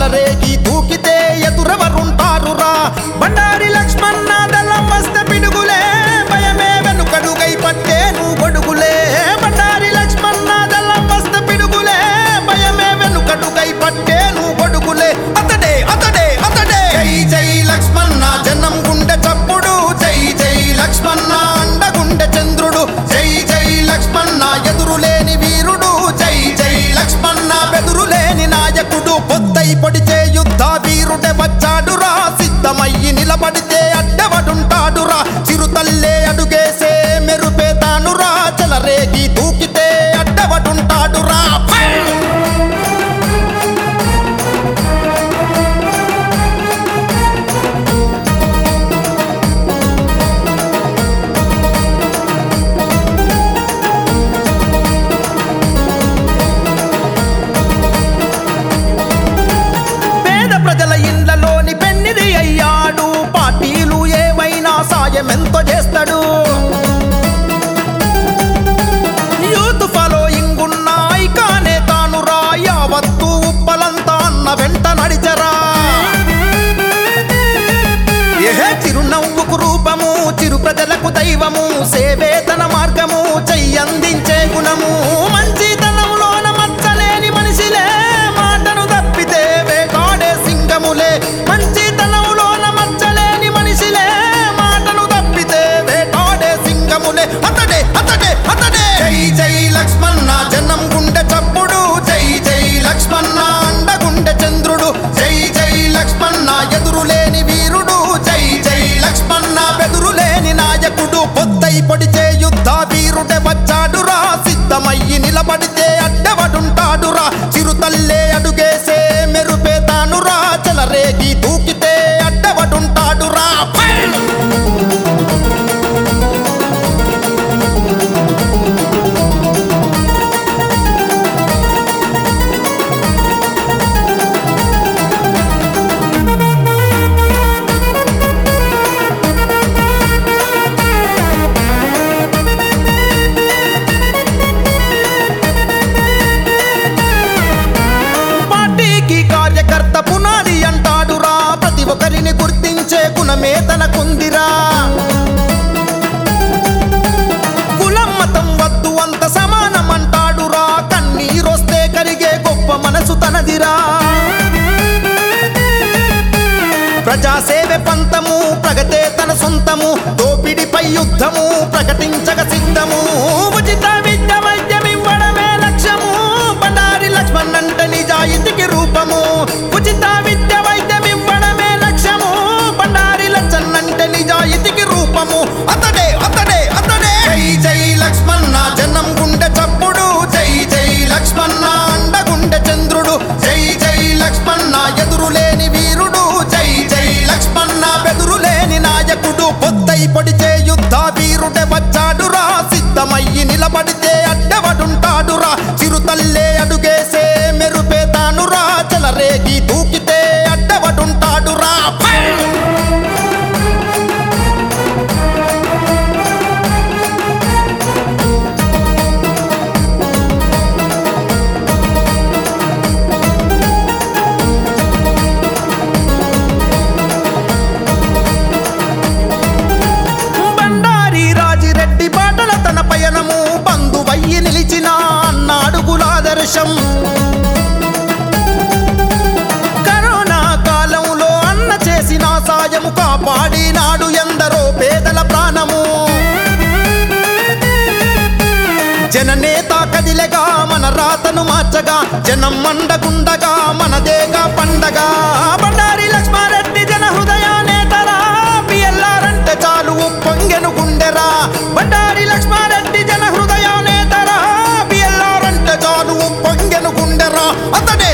చెలరేగి దూకితే ఎదురెవరుంటారురా బండారి లక్ష్మణ దళం వస్తే పిడుగులే భయమే వెనుకడుగై పట్టేను గొడుగులే బండారి లక్ష్మణ దళం వస్తే పిడుగులే భయమే వెనుకడుగై పట్టేను గొడుగులే అతడే అతడే అతడే జై జై లక్ష్మణ జనం గుండె చప్పుడు జై జై లక్ష్మణ అండగుండె చంద్రుడు జై జై లక్ష్మణ ఎదురులేని వీరుడు జై జై లక్ష్మణ బెదురులేని నాయకుడు పొద్దై పొడిచే యుద్ధ వీరుడే వచ్చాడురా సిద్ధమయ్యి నిలబడితే అడ్డవడుంటాడురా చిరుతల్లే అడుగేసే మెరుపే తానురా చెలరేగి దూకితే అడ్డవడుంటాడురా ఫై! పేద ప్రజల ఇండ్లలోని పెన్నిది అయ్యాడు పార్టీలు ఏవైనా సాయం ఎంతో చేస్తాడు యూత్ ఫాలోయింగ్ ఉన్న ఐకానే తాను రా యావత్తు ఉప్పలంతా అన్న వెంట నడిచరా ఏహే చిరునవ్వుకు రూపము చిరు ప్రజలకు దైవము సేవే తన మార్గము చెయ్యందించే గుణము మంచితనంలోన మచ్చలేని మనిషిలే మాటను తప్పితే వేటాడే సింగములే మంచితనంలోన మచ్చలేని మనిషిలే మాటను తప్పితే వేటాడే సింగములే అతడే అతడే అతడే జై జై లక్ష్మణ జనం గుండె చప్పుడు జై జై లక్ష్మణ అండగుండె చంద్రుడు జై జై లక్ష్మణ ఎదురులేని వీరుడు జై జై లక్ష్మణ బెదురులేని నాయకుడు పొద్దై పొడిచే యుద్ధ వీరుడే వచ్చాడురా సిద్ధమయ్యి నిలబడితే అడ్డవడుంటాడురా చిరుతల్లే అడుగేసే మెరుపే తానురా చెలరేగి దూకితే అడ్డవడుంటాడురా ఫై! పార్టీకి కార్యకర్త పునాది అంటాడురా ప్రతి ఒక్కరిని గుర్తించే గుణమే తనకుందిరా కులం మతం వద్దు అంత సమానం అంటాడురా కన్నీరొస్తే కరిగే గొప్ప మనసు తనదిరా ప్రజాసేవే పంతము ప్రగతే తన సొంతము దోపిడిపై యుద్ధము ప్రకటించగ సిద్ధము ఉచిత విద్య వైద్యం ఇవ్వడమే లక్ష్యము బండారి లక్ష్మణ్ అంటే నిజాయితీకి రూపము ఉచిత విద్య వైద్యం ఇవ్వడమే లక్ష్యము బండారి లక్ష్మణ్ అంటే నిజాయితీకి రూపము అతడే అతడే అతడే జై జై లక్ష్మణ జనం గుండె చప్పుడు జై జై లక్ష్మణ అండగుండె చంద్రుడు జై జై లక్ష్మణ ఎదురులేని వీరుడు జై జై లక్ష్మణ బెదురులేని నాయకుడు పొద్దై పొడిచే యుద్ధ వీరుడే వచ్చాడురా సిద్ధమయ్యి నిలబడితే అడ్డవడుంటాడురా చిరుతల్లే అడుగేసే మెరుపే తానురా చెలరేగి దూకితే అడ్డవడుంటాడురా ఫై! బండారి రాజిరెడ్డి బాటల తన పయనము బంధువయ్యి నిలిచిన అన్నాడుగులాదర్శం కరోనా కాలంలో అన్న చేసిన సాయము కాపాడినాడు ఎందరో పేదల ప్రాణము జననేత కదిలెగా మన రాతను మార్చగా జనం మండగుండగా మనదేగా పండగ బండారి లక్ష్మారెడ్డి జన హృదయ నేతరా పిఎల్ఆర్ అంటే చాలు ఉప్పొంగెను గుండెరా బండారి లక్ష్మారెడ్డి జన హృదయ నేతరా పిఎల్ఆర్ అంటే చాలు ఉప్పొంగెను గుండెరా అతడే